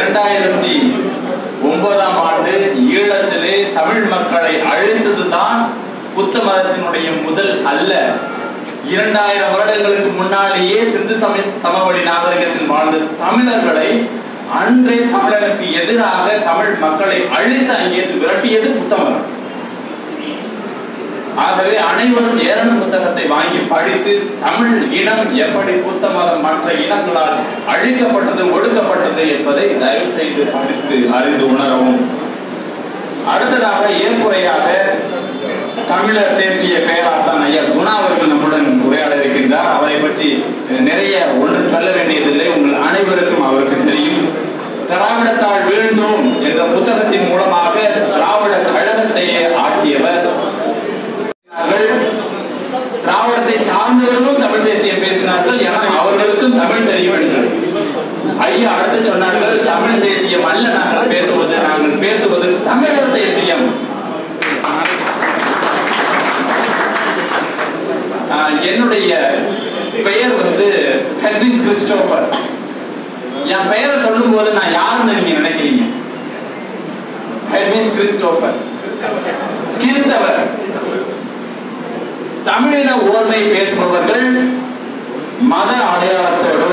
இரண்டாயிரத்தி ஒன்பதாம் ஆண்டு ஈழத்திலே தமிழ் மக்களை அழித்ததுதான் புத்த மதத்தினுடைய முதல் அல்ல இரண்டாயிரம் வருடங்களுக்கு முன்னாலேயே சிந்து சம சமவெளி நாகரிகத்தில் வாழ்ந்த தமிழர்களை அன்றே தமிழனுக்கு எதிராக தமிழ் மக்களை அழித்து அங்கேருந்து விரட்டியது புத்த மதம் ஆகவே அனைவரும் ஏரண புத்தகத்தை வாங்கி படித்து தமிழ் இனம் எப்படி புத்த மதம் மற்ற இனங்களால் அழிக்கப்பட்டது ஒடுக்கப்பட்டது என்பதை தயவு செய்து படித்து அறிந்து உணரவும் அடுத்ததாக ஏற்புரையாக தமிழர் தேசிய பேராசன் ஐயா குணா அவர்கள் நம்முடன் உரையாட இருக்கின்றார் அவரை பற்றி நிறைய ஒன்று சொல்ல வேண்டியதில்லை உங்கள் அனைவருக்கும் அவருக்கு தெரியும் திராவிடத்தால் வீழ்ந்தோம் என்ற புத்தகத்தின் மூலமாக திராவிட கழகத்தையே ஆட்டியவர் திராவிடத்தை சார்ந்தவர்களும் தமிழ் தேசியம் பேசினார்கள் என அவர்களுக்கும் தமிழ் தெரியும் என்று ஐயா அடுத்து சொன்னார்கள் தமிழ் தேசியம் அல்ல நாங்கள் பேசுவது நாங்கள் பேசுவது தமிழர் தேசியம் ஆஹ் என்னுடைய பெயர் வந்து ஹெட்விஸ் கிறிஸ்டோபர் என் பெயரை சொல்லும் போது நான் யாருன்னு நீங்க நினைக்கிறீங்க ஹெட்விஸ் கிறிஸ்டோபர் கிறித்தவர் தமிழின ஓர்மை பேசுபவர்கள் மத அடையாளத்தோடோ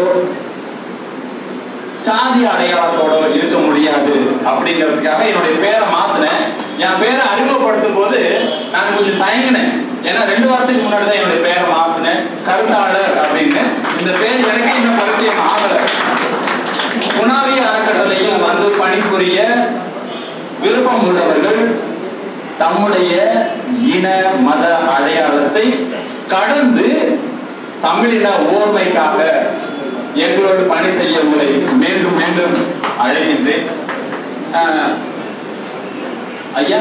சாதி அடையாளத்தோடோ இருக்க முடியாது அப்படிங்கிறதுக்காக என்னுடைய பேரை மாத்தினேன் என் பேரை அறிமுகப்படுத்தும் போது நான் கொஞ்சம் தயங்கினேன் ஏன்னா ரெண்டு வாரத்துக்கு முன்னாடி தான் என்னுடைய பேரை மாத்தினேன் கருத்தாளர் அப்படின்னு இந்த பேர் எனக்கு இன்னும் பரிச்சயம் ஆகல குணாவி அறக்கட்டளையில் வந்து பணிபுரிய விருப்பம் உள்ளவர்கள் தம்முடைய இன மத அடையாளத்தை கடந்து தமிழின ஓர்மைக்காக எங்களோடு பணி செய்ய உங்களை மீண்டும் மீண்டும் அழைக்கின்றேன் ஆஹ், ஐயா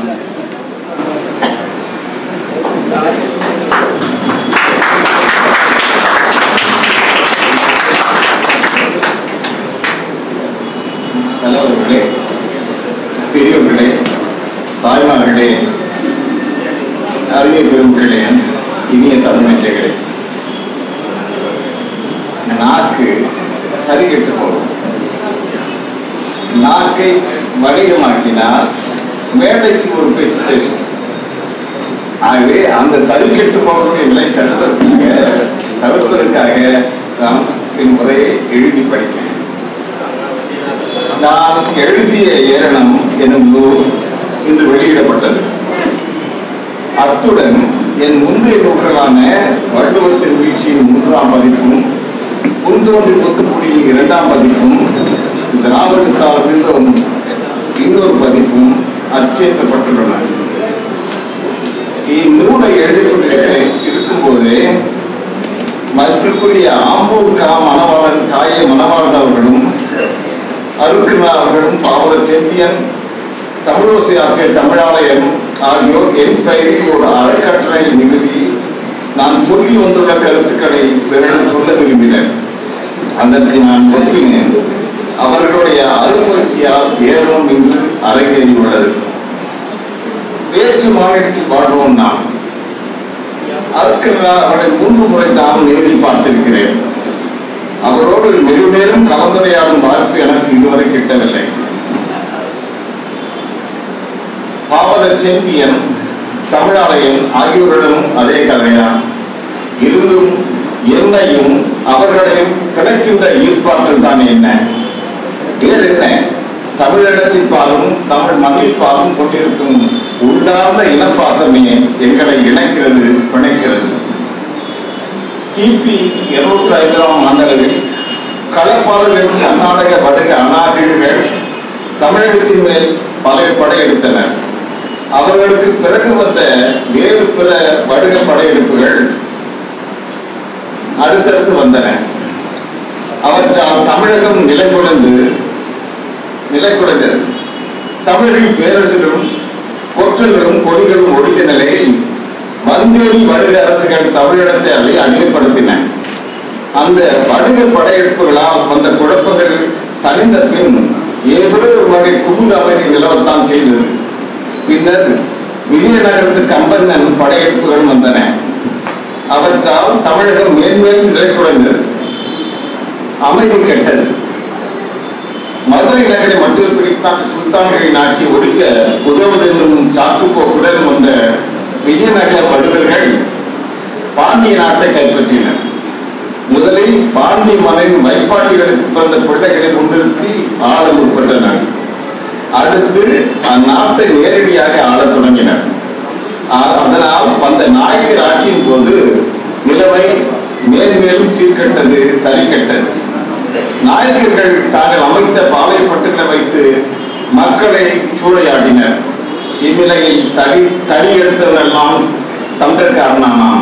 நல்லவர்களே பெரியவர்களே தாய்மார்களே அறிஞர் பெருமக்களே இனிய தலைமைகளே நாக்கு கருகெட்டு போகும் நாக்கை வணிகமாக்கினால் மேடைக்கு ஒரு பேச்சு பேசும் ஆகவே அந்த தருக்கெட்டு போகக்கூடிய நிலை தடுப்பதற்காக தவிர்ப்பதற்காக நான் என் முறையை எழுதி படிக்கிறேன் நான் எழுதிய ஏரணம் எனும் நூல் இன்று வெளியிடப்பட்டது அத்துடன் என் முந்தைய நூல்களான வள்ளுவத்தின் வீழ்ச்சியின் மூன்றாம் பதிப்பும் புந்தோன்றி புத்துக்குடியின் இரண்டாம் பதிப்பும் திராவிடத்தால் விழுந்தோம் இன்னொரு பதிப்பும் அச்சேற்றப்பட்டுள்ளன இந்நூலை எழுதிக் கொண்டிருக்கிறேன் இருக்கும்போதே மதிப்பிற்குரிய ஆம்பூர் கா மணவாளன் காய மணவாளன் அவர்களும் அருக்குனா அவர்களும் பாவல செம்பியன் தமிழோசை ஆசிரியர் தமிழாலயம் ஆகியோர் என் பெயரில் ஒரு அறக்கட்டளை நிறுவி நான் சொல்லி வந்துள்ள கருத்துக்களை பிறரிடம் சொல்ல விரும்பினேன் அதற்கு நான் ஒப்பினேன் அவர்களுடைய அருமுயற்சியால் ஏறும் என்று அரங்கேறியுள்ளது வேற்று மாநிலத்தில் வாழ்வோம் நான் அருக்குனா அவரை மூன்று முறை தான் நேரில் பார்த்திருக்கிறேன் அவரோடு நெடுநேரம் கலந்துரையாடும் வாய்ப்பு எனக்கு இதுவரை கிட்டவில்லை பாவலர் செம்பியன் தமிழாலயம் ஆகியோரிடமும் அதே கதைதான் இருந்தும் என்னையும் அவர்களையும் கிடைக்கின்ற ஈர்ப்பாற்றல் தான் என்ன வேறு என்ன தமிழிடத்தின் பாலும் தமிழ் மண்ணில் பாலும் கொண்டிருக்கும் உள்ளார்ந்த இனப்பாசமே எங்களை இணைக்கிறது பிணைக்கிறது கிபி இருநூற்றி ஐந்தாம் ஆண்டளவில் களப்பாளர்கள் கர்நாடக வடக்கு அநாகரிகள் தமிழகத்தின் மேல் பல படையெடுத்தனர் அவர்களுக்கு பிறகு வந்த வேறு பிற வடுக படையெடுப்புகள் அடுத்தடுத்து வந்தன அவற்றால் தமிழகம் நிலை குலைந்து நிலை குலைந்தது தமிழில் பேரரசுகளும் கொற்றல்களும் கொடிகளும் ஒழித்த நிலையில் வந்தேறி வருக அரசுகள் தமிழிடத்தை அதை அடிமைப்படுத்தின அந்த வடுக படையெடுப்புகளால் வந்த குழப்பங்கள் தணிந்த பின் ஏதோ ஒரு வகை குமுக அமைதி நிலவத்தான் செய்தது பின்னர் விஜயநகரத்து கம்பன் படையெடுப்புகள் வந்தன அவற்றால் தமிழகம் மேன்மேலும் நிலை குறைந்தது அமைதி கெட்டது மதுரை நகரை மட்டும் பிடித்தான் சுல்தான்களின் ஆட்சியை ஒடுக்க உதவுதென்னும் சாக்கு போக்குடன் வந்த விஜயநகர வடுவர்கள் பாண்டிய நாட்டை கைப்பற்றினர் முதலில் பாண்டிய மன்னன் வைப்பாட்டிகளுக்கு பிறந்த பிள்ளைகளை முன்னிறுத்தி ஆள முற்பட்டனர் அடுத்து அந்நாட்டை நேரடியாக ஆளத் தொடங்கினர் ஆ- அதனால் வந்த நாயக்கர் ஆட்சியின் போது நிலைமை மேன்மேலும் சீர்கட்டது தறிக்கட்டது நாயக்கர்கள் தாங்கள் அமைத்த பாலை பட்டுகளை வைத்து மக்களை சூறையாடினர் இந்நிலையில் தடி தடி எடுத்தவரெல்லாம் தமிழர்காரனானான்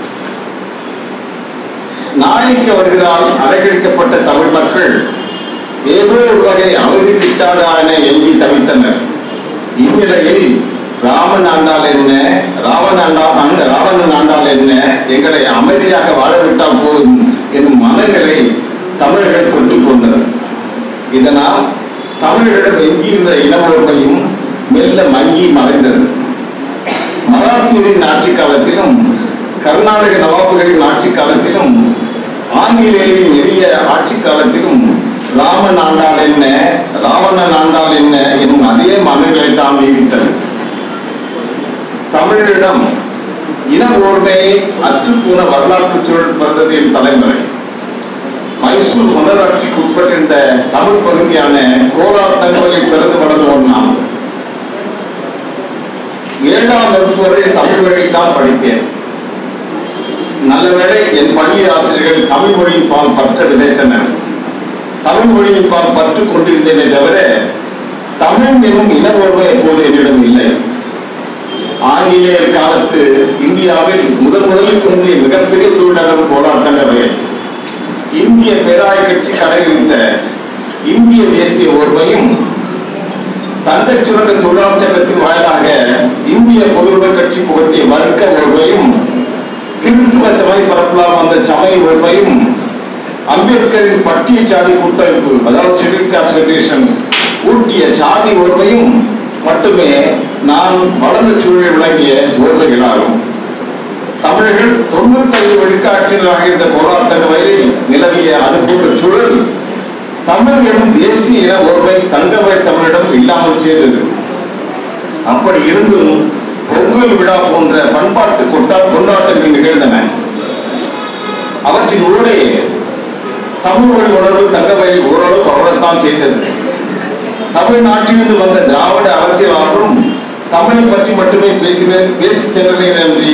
நாளைக்கு வருகிறால் அலைக்கழிக்கப்பட்ட தமிழ் மக்கள் ஏதோ ஒரு வகை அமைதி கிட்டாதா என எண்ணி தவித்தனர் இந்நிலையில் ராமன் ஆண்டால் என்ன ராவண ஆண்டால் அங்க- ராவணன் ஆண்டால் என்ன எங்களை அமைதியாக வாழவிட்டால் போதும் என்னும் மனநிலை தமிழர்கள் தொட்டுக் கொண்டனர் இதனால் தமிழர்களிடம் எஞ்சியிருந்த இனவொருமையும் மெல்ல மங்கி மறைந்தது மராத்தியரின் ஆட்சி காலத்திலும் கர்நாடக நவாபுகளின் ஆட்சி காலத்திலும் ஆங்கிலேயரின் எளிய ஆட்சி காலத்திலும் ராமன் ஆண்டால் என்ன ராவணன் ஆண்டால் என்ன என்னும் அதே மனநிலை தான் நீடித்தது தமிழரிடம் இன ஓர்மையை அற்றுப்போன வரலாற்று சூழல் பிறந்தது என் தலைமுறை மைசூர் மன்னராட்சிக்கு உட்பட்டிருந்த தமிழ் பகுதியான கோலார் தங்கோலில் பிறந்து வளர்ந்தவன் நான் ஏழாம் வகுப்பு வரை தமிழ் வழியில் தான் படித்தேன் நல்லவேளை என் பள்ளி ஆசிரியர்கள் தமிழ் மொழியின் பால் பற்ற விதைத்தனர் தமிழ் மொழியின் பால் பற்று கொண்டிருந்தேனே தவிர தமிழ் எனும் இனவொருமை எப்போது என்னிடம் இல்லை ஆங்கிலேயர் காலத்து இந்தியாவில் முதன் முதலில் தோன்றிய மிகப்பெரிய தொழிலகம் போராட்டங்கள் இந்திய பேராய கட்சி கடைபிடித்த இந்திய தேசிய ஒருமையும் தந்தை சுரங்க தொழிலாளர் சங்கத்தின் வாயிலாக இந்திய பொதுவுரிமை கட்சி புகட்டிய வர்க்க ஒருமையும் கிறிஸ்துவ சமய பரப்பலாம் வந்த சமய ஒருமையும் அம்பேத்கரின் பட்டிய சாதி கூட்டமைப்பு அதாவது ஷெட்யூல் காஸ்ட் ஃபெடரேஷன் ஊட்டிய சாதி ஒருமையும் மட்டுமே நான் வளர்ந்த சூழலில் விளங்கிய ஒருமைகளாகும் தமிழர்கள் தொண்ணூத்தைந்து விழுக்காட்டினராக இருந்த போராட்ட வயலில் நிலவிய அது போன்ற சூழல் தமிழ் எனும் தேசிய இன ஒருமை தங்கவயல் தமிழிடம் இல்லாமல் செய்தது அப்படி இருந்தும் பொங்கல் விழா போன்ற பண்பாட்டு கொண்டா கொண்டாட்டங்கள் நிகழ்ந்தன அவற்றின் ஊடே தமிழ் மொழி உணர்வு தங்கவயல் ஓரளவு வளரத்தான் செய்தது தமிழ்நாட்டிலிருந்து வந்த திராவிட அரசியலாளரும் தமிழை பற்றி மட்டுமே பேசினர் பேசி சென்றனர் என்று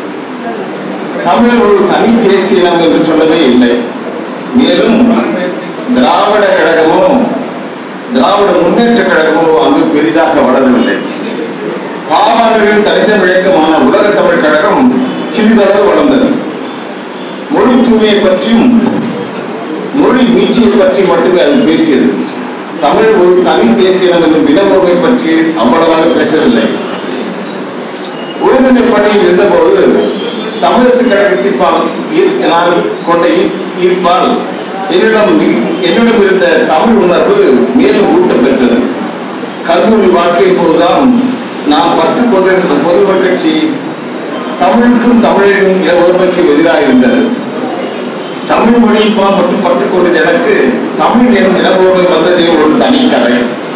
தமிழர் ஒரு தனி தேசிய இனம் என்று சொல்லவே இல்லை மேலும் திராவிட கழகமோ திராவிட முன்னேற்ற கழகமோ அங்கு பெரிதாக வளரவில்லை பாவாளர்களின் தனித்தமிழ் இயக்கமான உலக தமிழ் கழகம் சிறிதளவு வளர்ந்தது மொழி தூய்மையை பற்றியும் மொழி மீட்சியை பற்றி மட்டுமே அது பேசியது தமிழ் ஒரு தனி தேசிய இனம் என்னும் இனவுரிமை பற்றி அவ்வளவாக பேசவில்லை ஒருங்கிணைப்பு பணியில் இருந்தபோது தமிழரசு கழகத்தில் பா- ஈர்- நான் கொண்ட ஈ- ஈர்ப்பால் என்னிடம் மி- என்னிடம் இருந்த தமிழ் உணர்வு மேலும் ஊட்டம் பெற்றது கல்லூரி வாழ்க்கையின் போதுதான் நான் பட்டு கொண்டிருந்த பொதுமை கட்சி தமிழுக்கும் தமிழின் இன ஒருமைக்கும் எதிராக இருந்தது தமிழ் மொழியில் பால் மட்டும் பட்டுக் கொண்டது எனக்கு தமிழ் எனும் இனபோர்மை வந்ததே ஒரு தனி கதை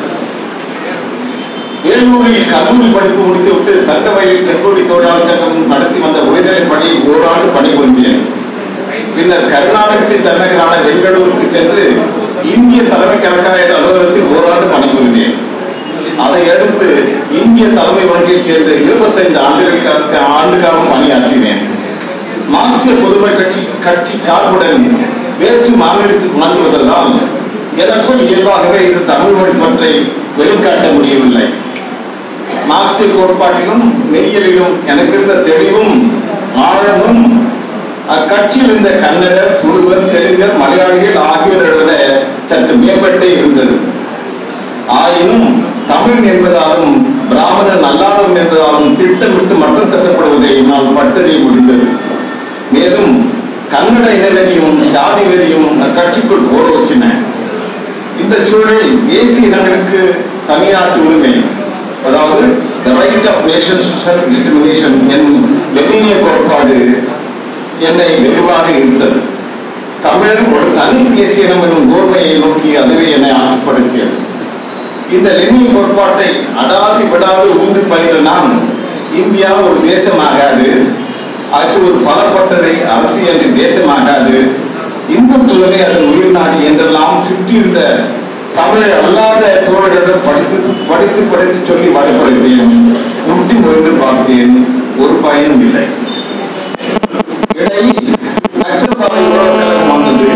வேலூரில் கல்லூரி படிப்பு முடித்துவிட்டு தங்கவயலில் செங்கோடி தொழிலாளர் சங்கம் நடத்தி வந்த உயர்நிலைப் பள்ளியில் ஓராண்டு பணிபுரிந்தேன் பின்னர் கர்நாடகத்தின் தலைநகரான பெங்களூருக்கு சென்று இந்திய தலைமை கணக்காயர் அலுவலகத்தில் ஓராண்டு பணிபுரிந்தேன் அதை அடுத்து இந்திய தலைமை வங்கியில் சேர்ந்து இருபத்தைந்து ஆண்டுகளுக்கு ஆண்டு காலம் பணியாற்றினேன் மார்க்சிய பொதுமை கட்சி கட்சி சார்புடன் வேற்று மாநிலத்துக்கு உணர்ந்துவதால் எனக்குள் இயல்பாகவே இது தமிழ் மொழி பற்றி வெளிக்காட்ட முடியவில்லை மார்க்சிய கோட்பாட்டிலும் மெய்யலிலும் எனக்கு இருந்த தெளிவும் ஆழமும் அக்கட்சியில் இருந்த கன்னடர் துளுவர் தெலுங்கர் மலையாளிகள் ஆகியோரை விட சற்று மேம்பட்டே இருந்தது ஆயினும் தமிழ் என்பதாலும் பிராமணன் அல்லாதவன் என்பதாலும் திட்டமிட்டு மட்டம் தட்டப்படுவதை என்னால் பட்டறிய முடிந்தது மேலும் கன்னட இனவெறியும் ஜாதி வெறியும் அக்கட்சிக்குள் கோர வச்சின இந்த சூழலில் தேசிய இனங்களுக்கு தனிநாட்டு உரிமை அதாவது the right of nations to self determination என்னும் லெனினிய கோட்பாடு என்னை வெகுவாக இருந்தது தமிழர் ஒரு தனி தேசியனம் என்னும் கோர்மையை நோக்கி அதுவே என்னை ஆட்படுத்தியது இந்த லெனின் கோட்பாட்டை அடாது விடாது ஊன்றி பயின்ற நான் இந்தியா ஒரு தேசமாகாது அது ஒரு பலப்பட்டறை அரசியல் தேசமாகாது இந்துத்துவமே அதன் உயிர் நாடி என்றெல்லாம் சுற்றியுள்ள தமிழர் அல்லாத தோழர்களிடம் படித்து படித்து படித்து சொல்லி வழிபடுத்தேன் முட்டி முயன்று பார்த்தேன் ஒரு பயனும் இல்லை இடையில் நக்சல் படை உறவுக் கழகம் வந்தது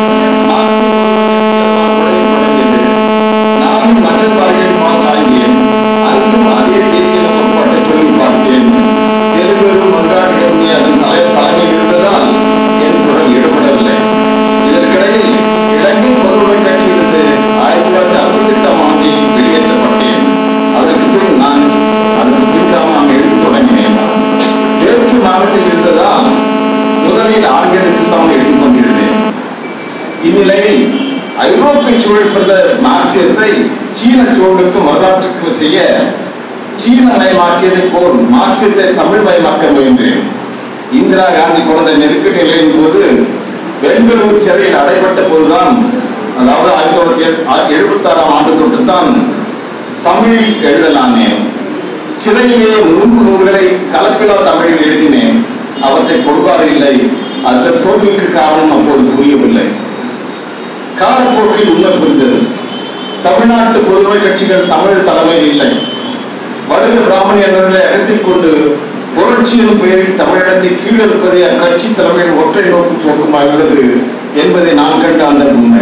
நானும் நக்சல் படைகளின் பால் சாய்ந்தேன் அங்கும் அதே தேசிய கோட்பாட்டை சொல்லி பார்த்தேன் தெலுங்கு மங்காளிடம் அதன் தலை தலைமையில் இருந்ததால் என் குரல் ஈடுபடவில்லை இதற்கிடையில் இலங்கை பொதுவுரை கட்சியிலிருந்து ஆயிரத்தி தொள்ளாயிரத்தி அறுபத்தி எட்டாம் ஆண்டில் வெளியேற்றப்பட்டேன் அதற்கு பின் நான் அதற்கு பின்தான் நான் எழுத தொடங்கினேன் வேற்று மாவட்டத்தில் இருந்ததால் முதலில் ஆங்கிலத்தில் தான் எழுதிக் கொண்டிருந்தேன் இந்நிலையில் ஐரோப்பிய சூழல் பிறந்த மார்க்சியத்தை சீன சூழலுக்கு வரலாற்றுக்கு செய்ய சீனமயமாக்கியதை போல் மார்க்சியத்தை தமிழ்மயமாக்க முயன்றேன் இந்திரா காந்தி கொண்ட நெருக்கடி நிலையின் போது பெங்களூர் சிறையில் அடைபட்ட போதுதான் அதாவது ஆயிரத்தி தொள்ளாயிரத்தி எழுபத்தி ஆறாம் ஆண்டு தொட்டு தான் தமிழில் எழுதலானேன் சிறையிலே நூறு நூல்களை கலப்பிலா தமிழில் எழுதினேன் அவற்றை கொடுப்பார் இல்லை அந்த தோல்விக்கு காரணம் அப்போது புரியவில்லை காலப்போக்கில் உண்மை புரிந்தது தமிழ்நாட்டு பொதுமை கட்சிகள் தமிழ் தலைமையில் இல்லை வடுக பிராமணியர்களை அகற்றிக் கொண்டு புரட்சியின் பெயரில் தமிழிடத்தை கீழறுப்பதே அக்கட்சி தலைமையில் ஒற்றை நோக்கு போக்குமாய் உள்ளது என்பதை நான் கண்ட அந்த உண்மை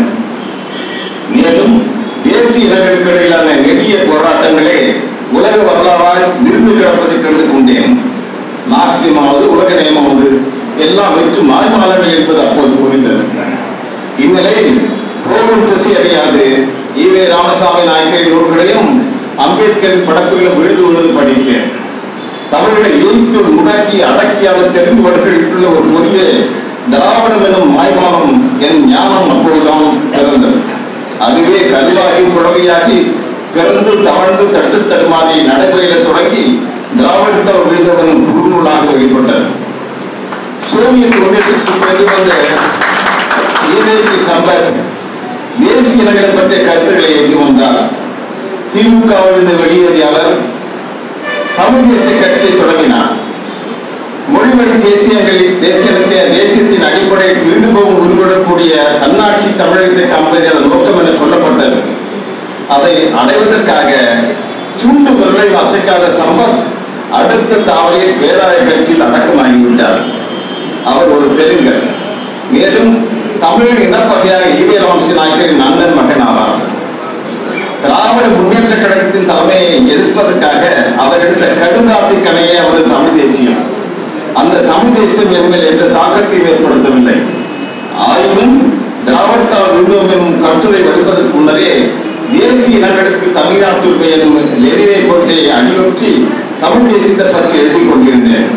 மேலும் தேசிய இனங்களுக்கு இடையிலான நெடிய போராட்டங்களே உலக வரலாறாய் விருந்து கிடப்பதை கண்டு கொண்டேன் மார்க்சியமாவது உலக நியமாவது எல்லாம் வெற்று மாய்மாலங்கள் என்பது அப்போது புரிந்தது இந்நிலையில் போகும் திசை அறியாது ஈவே ராமசாமி நாயக்கரின் நூல்களையும் அம்பேத்கரின் படக்குகளும் எழுதுவது படித்தேன் தமிழை இழுத்து முடக்கி அடக்கியான தெலுங்குவர்கள் இட்டுள்ள ஒரு பொரிய திராவிடம் எனும் மாய்மானம் என் ஞானம் அப்போதுதான் பிறந்தது அதுவே கருவாகி புடவையாகி பிறந்து தவழ்ந்து தட்டு தடுமாறி நடைபெற தொடங்கி திராவிடத்தவர் விழுந்தவனும் குறுநூலாக வெளிப்பட்டது சோவியத் ஒன்றியத்திற்கு சென்று வந்த ஈவேகி சம்பத் தேசிய இனங்களை பற்றிய கருத்துக்களை ஏற்றி வந்தார் திமுகவிலிருந்து வெளியேறிய அவர் தமிழ் தேசிய கட்சியை தொடங்கினார் மொழிவழி தேசியங்களில் தேசியத்தை தேசியத்தின் அடிப்படையில் பிரிந்து போகும் உருவிடக்கூடிய தன்னாட்சி தமிழகத்தை காண்பது அதன் நோக்கம் என சொல்லப்பட்டது அதை அடைவதற்காக சுண்டு விரலை அசைக்காத சம்பத் அடுத்த தாவலில் பேராய கட்சியில் அடக்கமாகிவிட்டார் அவர் ஒரு தெலுங்கர் மேலும் தமிழ் இனப்பகையாக ஈவே ராமசி நாயக்கரின் அண்ணன் மகன் ஆவார் திராவிட முன்னேற்ற கழகத்தின் தலைமையை எதிர்ப்பதற்காக அவர் எடுத்த கடுதாசி கணையே அவரது தமிழ் தேசியம் அந்த தமிழ் தேசியம் என்மேல் எந்த தாக்கத்தையும் ஏற்படுத்தவில்லை ஆயினும் திராவிடத்தால் விழுந்தோம் என்னும் கட்டுரை வடிப்பதற்கு முன்னரே தேசிய இனங்களுக்கு தமிழ்நாட்டு உரிமை எனும் லெனினை கொள்கையை அடியொற்றி தமிழ் தேசியத்தை பற்றி எழுதிக் கொண்டிருந்தேன்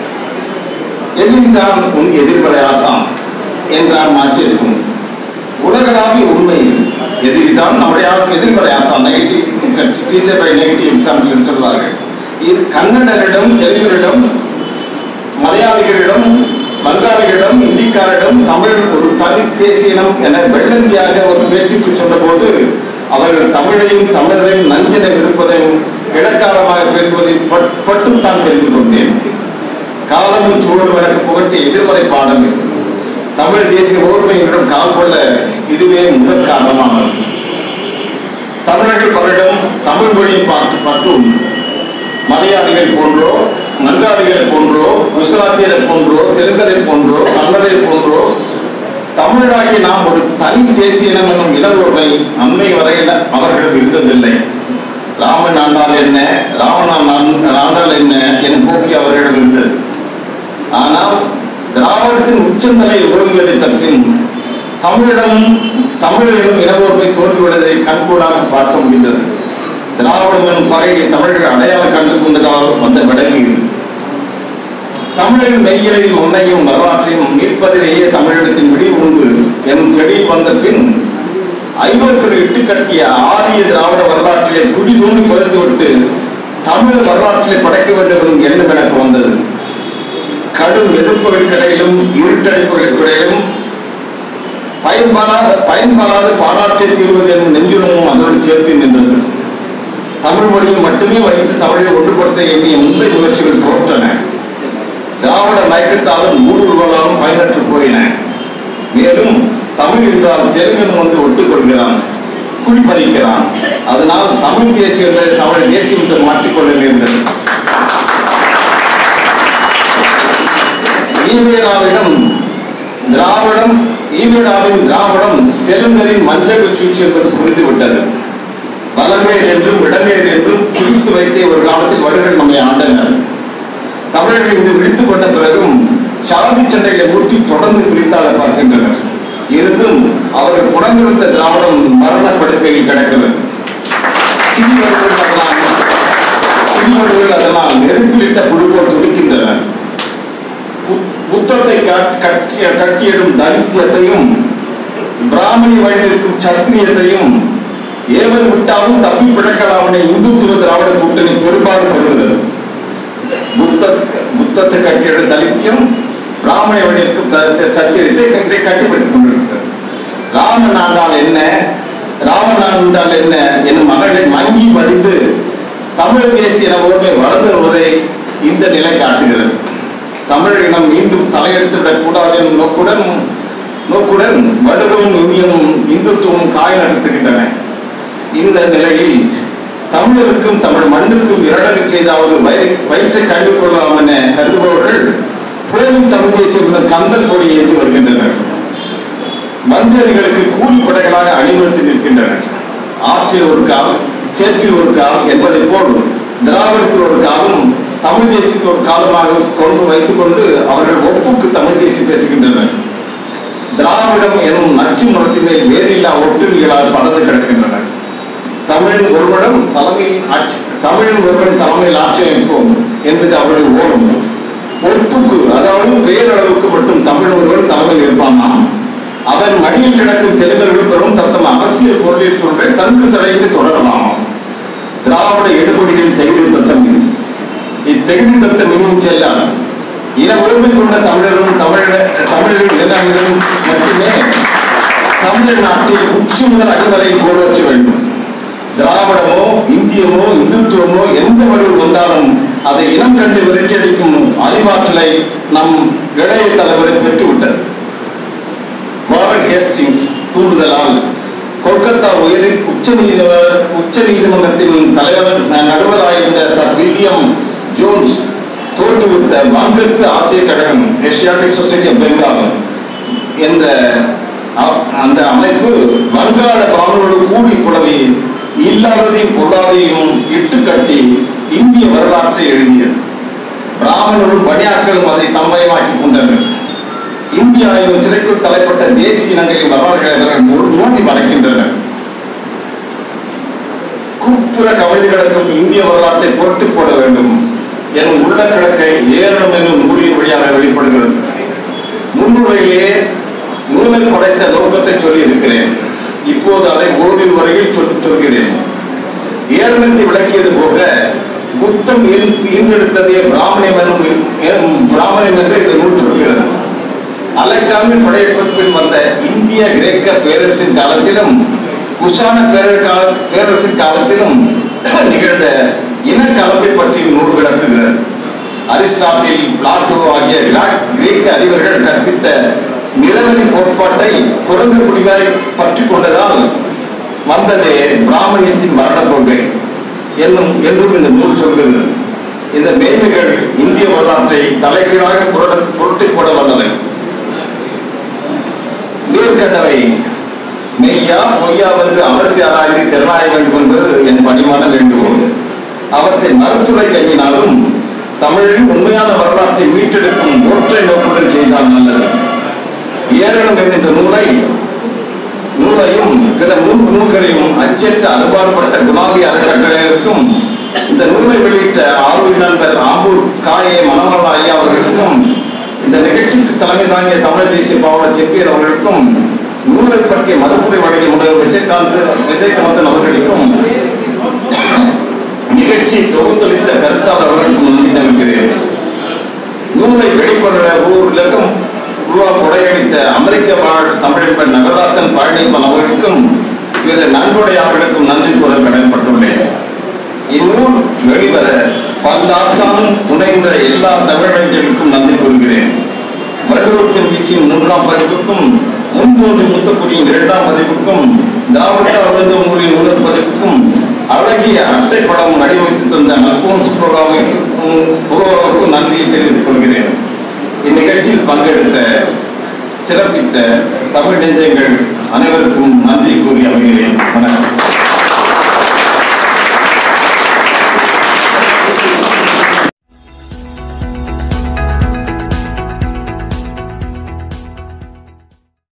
எதிரிதான் உன் எதிர்மறை ஆசாம் என்றார் மாசிற்கும் உலகளாவிய உண்மை எதிரிதான் நம்முடைய எதிர்மறை ஆசாம் negative teacher by negative example என்று சொல்வார்கள் இது கன்னடரிடம் தெலுங்கரிடம் மலையாளிகளிடம் வங்காளிகளிடம் இந்திக்காரிடம் தமிழ் ஒரு தனி தேசியனம் என வெள்ளந்தியாக ஒரு பேச்சுக்கு சொன்னபோது அவர்கள் தமிழையும் தமிழரையும் நஞ்சென இருப்பதையும் இலக்காரமாக பேசுவதை பட்- பட்டும் தான் தெரிந்து கொண்டேன் காலமும் சூழலும் எனக்கு புகட்டிய எதிர்மறை பாடம் இது. தமிழ் தேசிய ஓர்மையிடம் கால் கொள்ள இதுவே முதற் காரணமானது தமிழர்கள் பலரிடம் தமிழ் மொழியை பார்த்து மற்றும் மலையாளிகள் போன்றோ மங்காளிகள் போன்றோ குஜராத்தியரை போன்றோ தெலுங்கரை போன்றோ கன்னடரை போன்றோ தமிழராகி நாம் ஒரு தனி தேசியனம் என்னும் இளவோர்மை அண்மை வரையில் அவர்களிடம் இருந்ததில்லை ராமன் ஆண்டால் என்ன ராவணன் ஆண்- ஆண்டால் என்ன என் போக்கி அவர்களிடம் இருந்தது ஆனால் திராவிடத்தின் உச்சந்தலை ஓய்வெடுத்த பின் தமிழிடம் தமிழிடம் இனவோர்மை தோன்றிவிடுவதை கண்கூடாக பார்க்க முடிந்தது திராவிடம் எனும் பகையை தமிழர்கள் அடையாளம் கண்டு கொண்டதால் வந்த விடங்கு இது தமிழின் மெய்யிலையும் முன்னையும் வரலாற்றையும் மீட்பதிலேயே தமிழிடத்தின் விடிவு உண்டு எனும் தெளிவு வந்த பின் ஐரோப்பியர் இட்டு கட்டிய ஆரிய திராவிட வரலாற்றிலே துடி தூண்டி புதைத்துவிட்டு தமிழ் வரலாற்றிலே படைக்க வேண்டும் எனும் எண்ணம் எனக்கு வந்தது கடும் எதிர்ப்புகளுக்கிடையிலும் இருட்டடிப்புகளுக்கிடையிலும் பயன்படாத பயன்படாத பாராட்டை தீர்வது என்னும் நெஞ்சுரமும் அதோடு சேர்த்து நின்றது தமிழ் மொழியை மட்டுமே வைத்து தமிழை ஒன்றுபடுத்த எண்ணிய முந்தைய முயற்சிகள் தோற்றன திராவிட மயக்கத்தாலும் ஊடுருவலாலும் பயனற்று போயின மேலும் தமிழ் என்றால் தெலுங்கன் வந்து ஒட்டுக் கொள்கிறான் குடிப்பறிக்கிறான் அதனால் தமிழ் தேசியம் என்று தமிழ் தேசியம் என்று மாற்றிக்கொள்ள நேர்ந்தது ஈவேராவிடம் திராவிடம் ஈவேராவின் திராவிடம் தெலுங்கரின் மஞ்சள் சூழ்ச்சி என்பது புரிந்துவிட்டது வலமேல் என்றும் இடமேல் என்றும் குறித்து வைத்தே ஒரு காலத்தில் வடுகள் நம்மை ஆண்டனர் தமிழர்கள் இன்று விழித்துக் கொண்ட பிறகும் சாதி சண்டைகளை மூட்டி தொடர்ந்து பிரித்தாள பார்க்கின்றனர் இருந்தும் அவர்கள் புடங்கிருந்த திராவிடம் மரண படுக்கையில் கிடக்கிறது சிறுவர்கள் அதனால் சிறுவர்கள் அதனால் நெருப்பிலிட்ட புழு போல் துடிக்கின்றனர் பு- புத்தத்தை கட்- கட்டிய கட்டியிடும் தரித்தியத்தையும் பிராமணி வழியிருக்கும் சத்திரியத்தையும் ஏவல் விட்டாலும் தப்பி பிழைக்கலாம் என இந்துத்துவ திராவிட கூட்டணி பெரும்பாடு பெறுகிறது புத்தத்துக்கு புத்தத்தை கட்டியிடும் தலித்தியம் பிராமண வழியிருக்கும் த- ச- சத்தியத்தை இன்றை கட்டுப்படுத்திக் கொண்டிருக்கிறது ராமன் ஆண்டால் என்ன ராமன் ஆண்டால் என்ன என் மகளை மங்கி வடிந்து தமிழ் தேசிய ஓர்மை வளர்ந்து வருவதை இந்த நிலை காட்டுகிறது தமிழ் இனம் மீண்டும் தலையெடுத்து விடக்கூடாது எனும் நோக்குடன் நோக்குடன் வடுகவும் இந்தியமும் இந்துத்துவமும் காய நடத்துகின்றன இந்த நிலையில் தமிழருக்கும் தமிழ் மண்ணுக்கும் இரண்டரை செய்தாவது வயிறு வயிற்றை கழுவிக் கொள்ளலாம் என கருதுபவர்கள் புலவின் தமிழ் தேசியம் என்ற கந்தல் கொடியை ஏந்தி வருகின்றனர் மந்திரிகளுக்கு கூலி படைகளாக அணிவகுத்து நிற்கின்றனர் ஆற்றில் ஒரு கால் சேற்றில் ஒரு கால் என்பதைப் போல் திராவிடத்தில் ஒரு காலும் தமிழ் தேசியத்தில் ஒரு காலமாக கொண்டு வைத்துக் கொண்டு அவர்கள் ஒப்புக்கு தமிழ் தேசியம் பேசுகின்றனர் திராவிடம் எனும் நச்சு மரத்தின் மேல் வேறில்லா ஒட்டுமைகளால் பறந்து கிடக்கின்றனர் தமிழின் ஒருவனம் தலைமையில் ஆட்சி தமிழின் ஒருவன் தலைமையில் ஆட்சி அமைப்போம் என்பது அவருடைய ஓடும் ஒப்புக்கு அதாவது பேரளவுக்கு மட்டும் தமிழ் ஒருவன் தலைமையில் இருப்பானா அவன் மடியில் கிடக்கும் தெலுங்கர்கள் பெரும் தத்தம் அரசியல் பொருளில் சொல்ற தங்கு தடையின்றி தொடரலாம் திராவிட எடுபடிகளின் தெகிடு தத்தம் இது இத்தெகிடு தத்தம் இன்னும் செல்லாது இன உரிமை கொண்ட தமிழரும் தமிழ தமிழர்கள் நிலங்களும் மட்டுமே தமிழர் நாட்டில் உச்சி முதல் அடிவரை கோலோச்ச வேண்டும் திராவிடமோ இந்தியமோ இந்துத்துவமோ எந்த வடிவில் வந்தாலும் அதை இனம் கண்டு விரட்டியடிக்கும் அறிவாற்றலை நம் இளைய தலைமுறை பெற்றுவிட்டது வாரன் ஹேஸ்டிங்ஸ் தூண்டுதலால் கொல்கத்தா உயரில் உச்ச நீதி உச்ச நீதிமன்றத்தின் தலைவர் நடுவராயிருந்த சர் வில்லியம் ஜோன்ஸ் தோற்றுவித்த வங்கத்து ஆசிய கழகம் ஏசியாட்டிக் சொசைட்டி ஆஃப் பெங்கால் என்ற அ- அந்த அமைப்பு வங்காள பிராமணோடு கூடி குழவி இல்லாததையும் பொருளாதையும் இட்டு கட்டி இந்திய வரலாற்றை எழுதியது பிராமணரும் பணியாட்களும் அதை தம்மயமாக்கி கொண்டனர் இந்திய ஆய்வு சிறைக்குள் தலைப்பட்ட தேசிய இனங்களின் வரலாறுகளை அவர்கள் மு- மூடி மறைக்கின்றனர் குப்புற கவிழ்ந்து கிடக்கும் இந்திய வரலாற்றை புரட்டி போட வேண்டும் எனும் உள்ள கிழக்கை ஏறும் என்னும் நூலின் வழியாக வெளிப்படுகிறது முன்னுரையிலே நூலை படைத்த நோக்கத்தை சொல்லி இருக்கிறேன் இப்போது அதை ஓரிரு வரையில் சொல் சொல்கிறேன் ஏரணத்தை விளக்கியது போக புத்தம் ஈர்- ஈர்ந்தெடுத்ததே பிராமணியம் என்னும் எனும் பிராமணியம் என்று இந்த நூல் சொல்கிறது அலெக்சாண்டர் படையெடுப்பில் வந்த இந்திய கிரேக்க பேரரசின் காலத்திலும் குஷான பேரர் கால- பேரரசின் காலத்திலும் நிகழ்ந்த இனக்கலப்பை பற்றி நூல் விளக்குகிறது அரிஸ்டாட்டில் பிளாட்டோ ஆகிய கிரா- கிரேக்க அறிவர்கள் கற்பித்த நிலவரி கோட்பாட்டை குரங்கு குடிவாய் பற்றி கொண்டதால் வந்ததே பிராமணியத்தின் மரண கொள்கை என்னும் என்றும் இந்த நூல் சொல்கிறது இந்த மேன்மைகள் இந்திய வரலாற்றை தலைகீழாக புரட்ட- புரட்டி போட வந்தவை மேற்கண்டவை மெய்யா பொய்யா என்று அவசிய ஆராய்ந்து திறனாய வேண்டும் என்பது என் பணிமான வேண்டுகோள் அவற்றை மறுத்துரை எண்ணினாலும் தமிழின் உண்மையான வரலாற்றை மீட்டெடுக்கும் ஒற்றை நோக்குடன் செய்தால் நல்லது ஏரணம் என்ற இந்த நூலை நூலையும் பிற நூல் நூல்களையும் அச்சற்ற அறுபாடுபட்ட குலாபி அறக்கட்டளைக்கும் இந்த நூலை வெளியிட்ட ஆர்வல் நண்பர் ஆம்பூர் காயே மனோகரன் ஐயா அவர்களுக்கும் இந்த நிகழ்ச்சிக்கு தலைமை தாங்கிய தமிழ் தேசிய பாவலர் செப்பியர் அவர்களுக்கும் நூலை பற்றிய மறுப்புரை வழங்கிய முதல்வர் விஜயகாந்த் விஜயகாந்தன் அவர்களுக்கும் நிகழ்ச்சி தொகுத்தளித்த கருத்தாளர் அவர்களுக்கும் நன்றி தெரிவிக்கிறேன் நூலை வெளிக்கொள்ள ஓர் இலக்கம் ரூபா கொடையளித்த அமெரிக்க வாழ் தமிழ் பெண் நகராசன் பழனிப்பன் அவர்களுக்கும் இது நன்கொடையாளர்களுக்கும் நன்றி கூற கடமைப்பட்டுள்ளேன் இந்நூல் வெளிவர பல்லாற்றாலும் துணைந்த எல்லா தமிழறிஞர்களுக்கும் நன்றி கூறுகிறேன் வள்ளுவத்தின் வீச்சின் மூன்றாம் பதிப்புக்கும் முன்போது முத்தக்குடியின் இரண்டாம் பதிப்புக்கும் தாவட்டா விழுந்த ஊரின் முதல் பதிப்புக்கும் அழகிய அட்டை படம் வடிவமைத்து தந்த அல்போன்ஸ் புரோராவுக்கும் புரோராவுக்கும் நன்றியை தெரிவித்துக் கொள்கிறேன் இந்நிகழ்ச்சியில் பங்கெடுத்த சிறப்பித்த தமிழ் நெஞ்சங்கள் அனைவருக்கும்